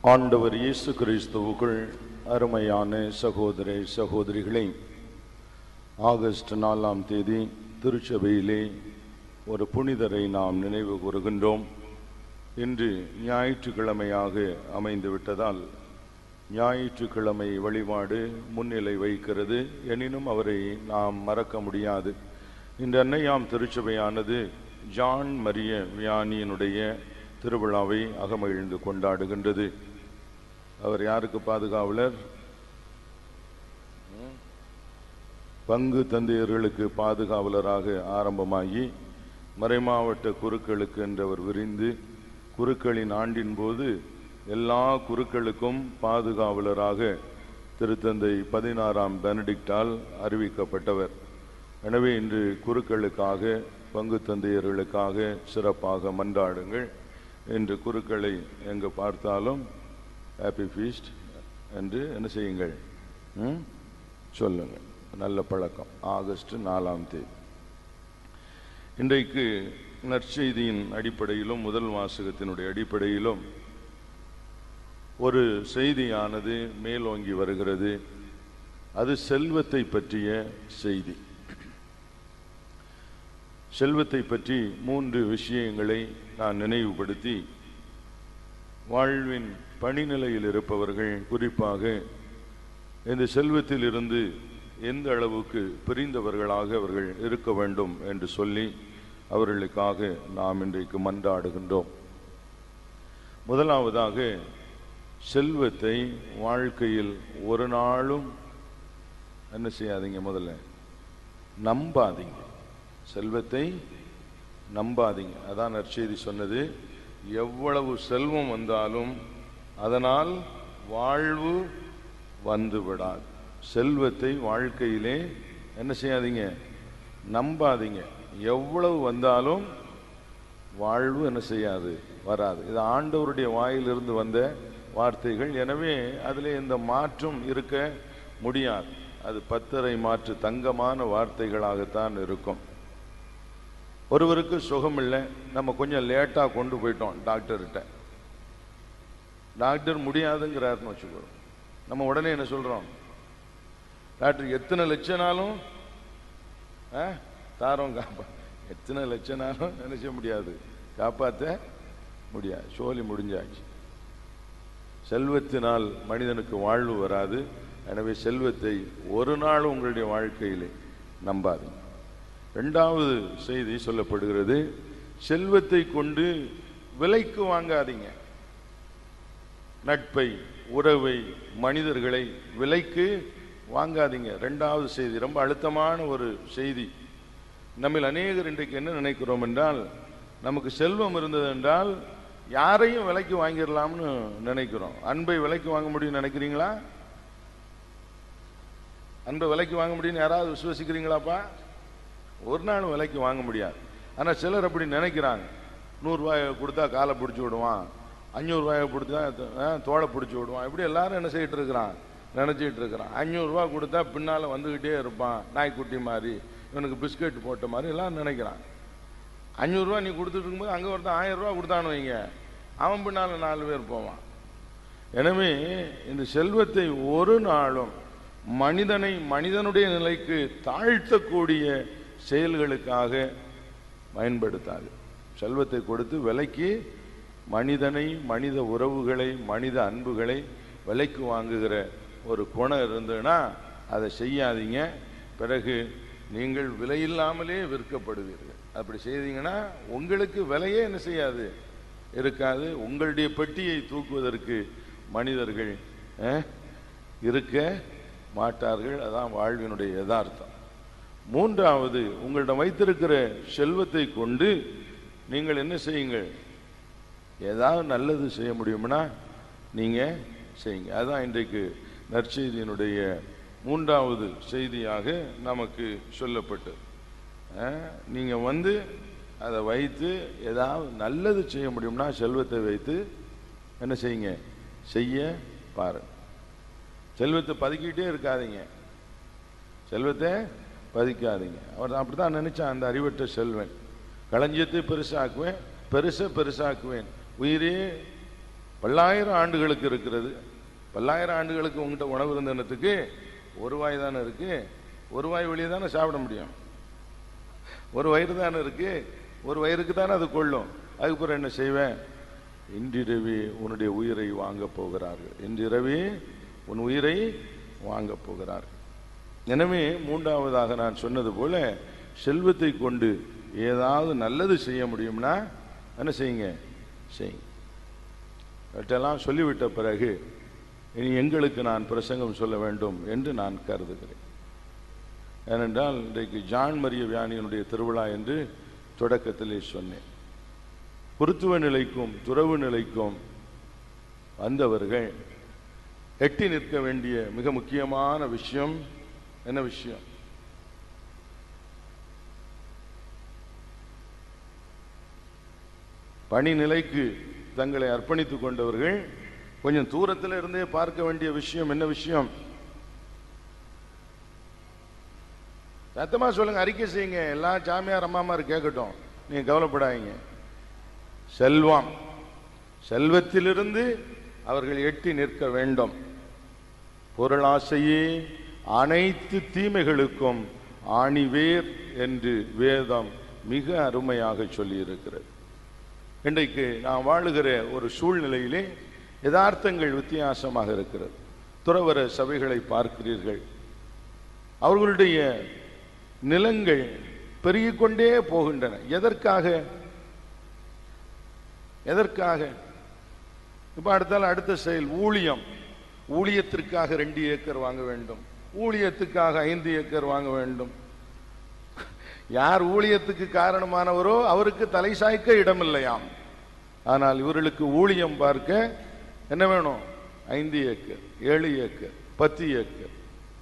ஆண்டவர் இயேசு கிறிஸ்துவுக்குள் அருமையான சகோதர சகோதரிகளே ஆகஸ்ட் நாலாம் தேதி திருச்சபையிலே ஒரு புனிதரை நாம் நினைவு கூறுகின்றோம் இன்று ஞாயிற்றுக்கிழமையாக அமைந்து விட்டதால் ஞாயிற்றுக்கிழமை வழிபாடு முன்னிலை வைக்கிறது எனினும் அவரை நாம் மறக்க முடியாது இந்த அன்னையாம் திருச்சபையானது ஜான் மரிய வியானியினுடைய திருவிழாவை அகமகிழ்ந்து கொண்டாடுகின்றது அவர் யாருக்கு பாதுகாவலர் ம்? பங்கு தந்தையர்களுக்கு பாதுகாவலராக ஆரம்பமாகி மறைமாவட்ட குருக்களுக்கு என்றவர் விரிந்து குருக்களின் ஆண்டின் போது எல்லா குருக்களுக்கும் பாதுகாவலராக திருத்தந்தை பதினாறாம் பெனடிக்டால் அறிவிக்கப்பட்டவர் எனவே இன்று குருக்களுக்காக பங்கு தந்தையர்களுக்காக சிறப்பாக மன்றாடுங்கள் இன்று குருக்களை எங்கு பார்த்தாலும் ஹாப்பி ஃபீஸ்ட் என்று என்ன செய்யுங்கள் ம்? சொல்லுங்கள் நல்ல பழக்கம் ஆகஸ்ட் நாலாம் தேதி இன்றைக்கு நற்செய்தியின் அடிப்படையிலும் முதல் வாசகத்தினுடைய அடிப்படையிலும் ஒரு செய்தியானது மேலோங்கி வருகிறது அது செல்வத்தை பற்றிய செய்தி செல்வத்தை பற்றி மூன்று விஷயங்களை நான் நினைவுபடுத்தி வாழ்வின் பணிநிலையில் இருப்பவர்கள் குறிப்பாக இந்த செல்வத்தில் இருந்து எந்த அளவுக்கு பிரிந்தவர்களாக அவர்கள் இருக்க வேண்டும் என்று சொல்லி அவர்களுக்காக நாம் இன்றைக்கு மன்றாடுகின்றோம் முதலாவதாக செல்வத்தை வாழ்க்கையில் ஒரு நாளும் என்ன செய்யாதீங்க முதல்ல நம்பாதீங்க செல்வத்தை நம்பாதீங்க அதான் நற்செய்தி சொன்னது எவ்வளவு செல்வம் வந்தாலும் அதனால் வாழ்வு வந்து விடாது செல்வத்தை வாழ்க்கையிலே என்ன செய்யாதீங்க நம்பாதீங்க எவ்வளவு வந்தாலும் வாழ்வு என்ன செய்யாது வராது இது ஆண்டவருடைய வாயிலிருந்து வந்த வார்த்தைகள் எனவே அதிலே இந்த மாற்றம் இருக்க முடியாது அது பத்தரை மாற்று தங்கமான வார்த்தைகளாகத்தான் இருக்கும் ஒருவருக்கு சுகம் இல்லை நம்ம கொஞ்சம் லேட்டாக கொண்டு போயிட்டோம் டாக்டர்கிட்ட டாக்டர் முடியாதுங்கிறாருன்னு வச்சுக்கோ நம்ம உடனே என்ன சொல்றோம் டாக்டர் எத்தனை லட்சம்னாலும் ஆ, தாரோம் காப்பா எத்தனை லட்சம்னாலும் என்ன செய்ய முடியாது காப்பாற்ற முடியாது சோலி முடிஞ்சாச்சு செல்வத்தினால் மனிதனுக்கு வாழ்வு வராது எனவே செல்வத்தை ஒரு நாள் உங்களுடைய வாழ்க்கையிலே நம்பாதீங்க இரண்டாவது செய்தி சொல்லப்படுகிறது செல்வத்தை கொண்டு விலைக்கு வாங்காதீங்க நட்பை உறவை மனிதர்களை விலைக்கு வாங்காதீங்க ரெண்டாவது செய்தி ரொம்ப அழுத்தமான ஒரு செய்தி நம்மில் அநேகர் இன்றைக்கு என்ன நினைக்கிறோம் என்றால் நமக்கு செல்வம் இருந்தது என்றால் யாரையும் விலைக்கு வாங்கிடலாம்னு நினைக்கிறோம் அன்பை விலைக்கு வாங்க முடியும்னு நினைக்கிறீங்களா அன்பை விலைக்கு வாங்க முடியும்னு யாராவது விசுவசிக்கிறீங்களாப்பா ஒரு நாளும் விலைக்கு வாங்க முடியாது ஆனால் சிலர் அப்படி நினைக்கிறாங்க நூறுரூவாயை கொடுத்தா காலை பிடிச்சி விடுவான் அஞ்சூறுரூவாயை கொடுத்தா அஹ், தோலை பிடிச்சி விடுவான் இப்படி எல்லாரும் என்ன செய்யிட்டு இருக்கிறான் நினச்சிட்டு இருக்கிறான் அஞ்சூறுரூவா கொடுத்தா பின்னால் வந்துக்கிட்டே இருப்பான் நாய்க்குட்டி மாதிரி இவனுக்கு பிஸ்கட் போட்ட மாதிரி எல்லாம் நினைக்கிறான் அஞ்சூறுரூவா நீ கொடுத்துட்டு இருக்கும்போது அங்கே ஒருத்தன் ஆயிரம் ரூபா கொடுத்தான்னு வைங்க அவன் பின்னால் நாலு பேர் போவான் எனவே இந்த செல்வத்தை ஒரு நாளும் மனிதனை மனிதனுடைய நிலைக்கு தாழ்த்தக்கூடிய செயல்களுக்காக பயன்படுத்தாது செல்வத்தை கொடுத்து விலைக்கு மனிதனை மனித உறவுகளை மனித அன்புகளை விலைக்கு வாங்குகிற ஒரு குணம் இருந்ததுன்னா அதை செய்யாதீங்க பிறகு நீங்கள் விலையில்லாமலே விற்கப்படுவீர்கள் அப்படி செய்தீங்கன்னா உங்களுக்கு விலையே என்ன செய்யாது இருக்காது உங்களுடைய பெட்டியை தூக்குவதற்கு மனிதர்கள் அஹ், இருக்க மாட்டார்கள் அதான் வாழ்வினுடைய யதார்த்தம் மூன்றாவது உங்களிடம் வைத்திருக்கிற செல்வத்தை கொண்டு நீங்கள் என்ன செய்யுங்கள் ஏதாவது நல்லது செய்ய முடியும்னா நீங்க செய்யுங்க அதான் இன்றைக்கு நற்செய்தியினுடைய மூன்றாவது செய்தியாக நமக்கு சொல்லப்பட்டது அஹ், நீங்க வந்து அதை வைத்து ஏதாவது நல்லது செய்ய முடியும்னா செல்வத்தை வைத்து என்ன செய்யுங்க செய்ய பாருங்க செல்வத்தை பதுக்கிட்டே இருக்காதீங்க செல்வத்தை பதிக்காதீங்க அவர் அப்படித்தான் நினைச்சான் அந்த அறிவற்ற செல்வன் களஞ்சியத்தை பெருசாக்குவேன் பெருச பெருசாக்குவேன் உயிரே பல்லாயிரம் ஆண்டுகளுக்கு இருக்கிறது பல்லாயிரம் ஆண்டுகளுக்கு உங்ககிட்ட உணவு இருந்தனத்துக்கு ஒரு வாய் தானே இருக்கு ஒரு வாய் வெளியே தானே சாப்பிட முடியும் ஒரு வயிறு தானே இருக்கு ஒரு வயிறுக்கு தானே அது கொள்ளும் அதுக்கப்புறம் என்ன செய்வேன் இன்றிரவே உன்னுடைய உயிரை வாங்க போகிறார்கள் இன்றிரவே உன் உயிரை வாங்க போகிறார்கள் எனவே மூன்றாவதாக நான் சொன்னது போல செல்வத்தை கொண்டு ஏதாவது நல்லது செய்ய முடியும்னா என்ன செய்யுங்க செய்யுங்க இவற்றெல்லாம் சொல்லிவிட்ட பிறகு இனி எங்களுக்கு நான் பிரசங்கம் சொல்ல வேண்டும் என்று நான் கருதுகிறேன் ஏனென்றால் இன்றைக்கு ஜான் மரிய வியானியனுடைய திருவிழா என்று தொடக்கத்திலே சொன்னேன் குருத்துவ நிலைக்கும் துறவு நிலைக்கும் வந்தவர்கள் எட்டி நிற்க வேண்டிய மிக முக்கியமான விஷயம் என்ன விஷயம் பணி நிலைக்கு தங்களை அர்ப்பணித்துக் கொண்டவர்கள் கொஞ்சம் தூரத்தில் இருந்தே பார்க்க வேண்டிய விஷயம் என்ன விஷயம் சத்தமா சொல்லுங்க அறிக்கை செய்யுங்க எல்லா சாமியார் அம்மாமார் கேட்கட்டும் நீங்க கவலைப்படாதீங்க செல்வம் செல்வத்திலிருந்து அவர்கள் எட்டி நிற்க வேண்டும் பொருளாசையே அனைத்து தீமைகளுக்கும் ஆணிவேர் என்று வேதம் மிக அருமையாக சொல்லியிருக்கிறது இன்றைக்கு நாம் வாழுகிற ஒரு சூழ்நிலையிலே யதார்த்தங்கள் வித்தியாசமாக இருக்கிறது துறவர சபைகளை பார்க்கிறீர்கள் அவர்களுடைய நிலங்கள் பெருகிக் கொண்டே போகின்றன எதற்காக எதற்காக இப்ப அடுத்தால அடுத்த செயல் ஊழியம் ஊழியத்திற்காக ரெண்டு ஏக்கர் வாங்க வேண்டும் ஊழியத்துக்காக ஐந்து ஏக்கர் வாங்க வேண்டும் யார் ஊழியத்துக்கு காரணமானவரோ அவருக்கு தலை சாய்க்க இடமில்லையாம் ஆனால் இவர்களுக்கு ஊழியம் பார்க்க என்ன வேணும் ஐந்து ஏக்கர் ஏழு ஏக்கர் பத்து ஏக்கர்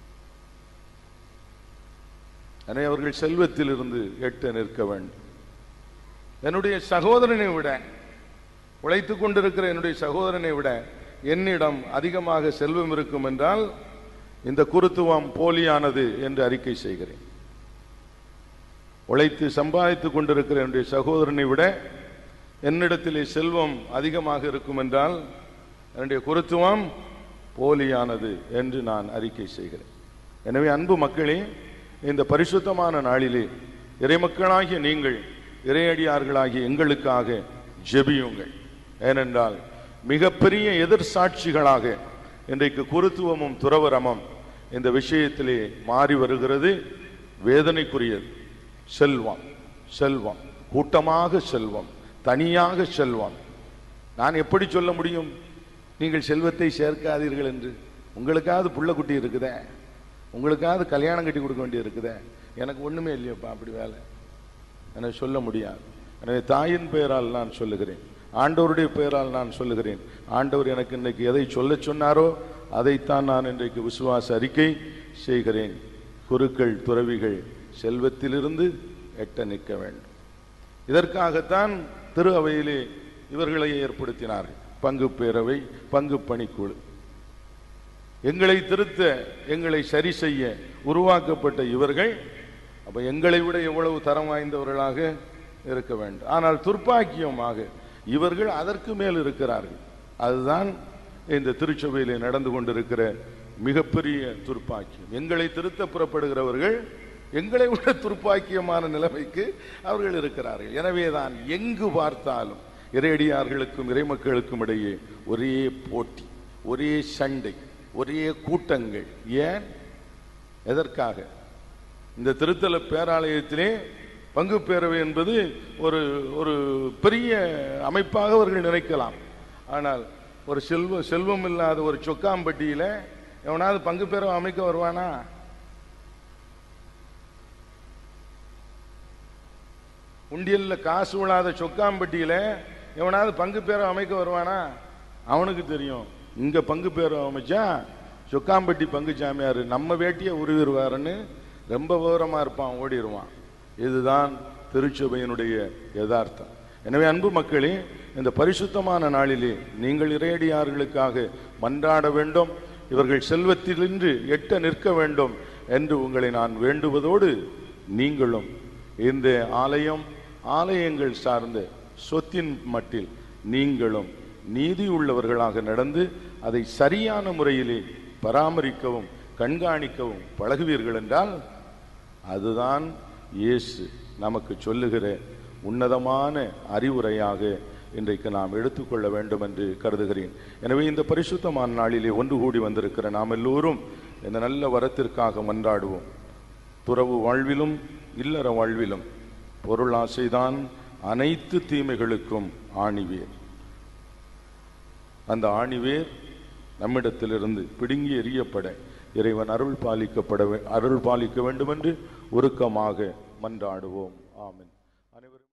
எனவே அவர்கள் செல்வத்தில் இருந்து எட்ட நிற்க வேண்டும் என்னுடைய சகோதரனை விட உழைத்துக் கொண்டிருக்கிற என்னுடைய சகோதரனை விட என்னிடம் அதிகமாக செல்வம் இருக்கும் என்றால் இந்த குருத்துவம் போலியானது என்று அறிக்கை செய்கிறேன் உழைத்து சம்பாதித்துக் கொண்டிருக்கிற என்னுடைய சகோதரனை விட என்னிடத்திலே செல்வம் அதிகமாக இருக்கும் என்றால் என்னுடைய குருத்துவம் போலியானது என்று நான் அறிக்கை செய்கிறேன் எனவே அன்பு மக்களே இந்த பரிசுத்தமான நாளிலே இறைமக்களாகிய நீங்கள் இறையடியார்களாகிய எங்களுக்காக ஜெபியுங்கள் ஏனென்றால் மிகப்பெரிய எதிர் சாட்சிகளாக இன்றைக்கு குருத்துவமும் துறவரமும் இந்த விஷயத்திலே மாறி வருகிறது வேதனைக்குரியது செல்வம் செல்வம் கூட்டமாக செல்வம் தனியாக செல்வம் நான் எப்படி சொல்ல முடியும் நீங்கள் செல்வத்தை சேர்க்காதீர்கள் என்று உங்களுக்காவது புள்ள குட்டி இருக்குதே உங்களுக்காவது கல்யாணம் கட்டி கொடுக்க வேண்டிய இருக்குதே எனக்கு ஒண்ணுமே இல்லையப்பா அப்படி வேலை எனக்கு சொல்ல முடியாது எனவே தாயின் பெயரால் நான் சொல்லுகிறேன் ஆண்டவருடைய பெயரால் நான் சொல்லுகிறேன் ஆண்டவர் எனக்கு இன்னைக்கு எதை சொல்ல சொன்னாரோ அதைத்தான் நான் இன்றைக்கு விசுவாச அறிக்கை செய்கிறேன் குருக்கள் துறவிகள் செல்வத்திலிருந்து எட்ட நிற்க வேண்டும் இதற்காகத்தான் திரு அவையிலே இவர்களை ஏற்படுத்தினார்கள் பங்கு பேரவை பங்கு பணிக்குழு எங்களை திருத்த எங்களை சரி செய்ய உருவாக்கப்பட்ட இவர்கள் அப்ப எங்களை விட எவ்வளவு தரம் வாய்ந்தவர்களாக இருக்க வேண்டும் ஆனால் துர்ப்பாக்கியமாக இவர்கள் அதற்கு மேல் இருக்கிறார்கள் அதுதான் இந்த திருச்சபையிலே நடந்து கொண்டிருக்கிற மிகப்பெரிய துர்ப்பாக்கியம் எங்களை திருத்த புறப்படுகிறவர்கள் எங்களை விட துர்ப்பாக்கியமான நிலைமைக்கு அவர்கள் இருக்கிறார்கள் எனவேதான் எங்கு பார்த்தாலும் இறையடியார்களுக்கும் இறைமக்களுக்கும் இடையே ஒரே போட்டி ஒரே சண்டை ஒரே கூட்டங்கள் ஏன் எதற்காக இந்த திருத்தல பேராலயத்திலே பங்கு பேரவை என்பது ஒரு ஒரு பெரிய அமைப்பாக அவர்கள் நினைக்கலாம் ஆனால் ஒரு செல்வ செல்வம் இல்லாத ஒரு சொக்காம்பட்டியில எவனாவது பங்கு பேரவை அமைக்க வருவானா உண்டியல்ல காசு விழாத சொக்காம்பட்டியில எவனாவது பங்கு பேரவை அமைக்க வருவானா அவனுக்கு தெரியும் இங்க பங்கு பேரவை அமைச்சா சொக்காம்பட்டி பங்கு சாமியார் நம்ம வேட்டியை உருவிடுவாருன்னு ரொம்ப விவரமா இருப்பான் ஓடிடுவான் இதுதான் திருச்சபையினுடைய யதார்த்தம் எனவே அன்பு மக்களே இந்த பரிசுத்தமான நாளிலே நீங்கள் இறையடியார்களுக்காக மன்றாட வேண்டும் இவர்கள் செல்வத்திலின்று எட்ட நிற்க வேண்டும் என்று உங்களை நான் வேண்டுவதோடு நீங்களும் இந்த ஆலயம் ஆலயங்கள் சார்ந்த சொத்தின் மட்டில் நீங்களும் நீதி உள்ளவர்களாக நடந்து அதை சரியான முறையிலே பராமரிக்கவும் கண்காணிக்கவும் பழகுவீர்கள் என்றால் அதுதான் இயேசு நமக்கு சொல்லுகிற உன்னதமான அறிவுரையாக இன்றைக்கு நாம் எடுத்துக்கொள்ள வேண்டும் என்று கருதுகிறேன் எனவே இந்த பரிசுத்தமான நாளிலே ஒன்று கூடி வந்திருக்கிற நாம் எல்லோரும் இந்த நல்ல வரத்திற்காக மன்றாடுவோம் துறவு வாழ்விலும் இல்லற வாழ்விலும் பொருளாசைதான் அனைத்து தீமைகளுக்கும் ஆணிவேர் அந்த ஆணிவேர் நம்மிடத்திலிருந்து பிடுங்கி எறியப்பட இறைவன் அருள் பாலிக்கப்பட வே- அருள் பாலிக்க வேண்டும் என்று உருக்கமாக மன்றாடுவோம் ஆமென் அனைவரும்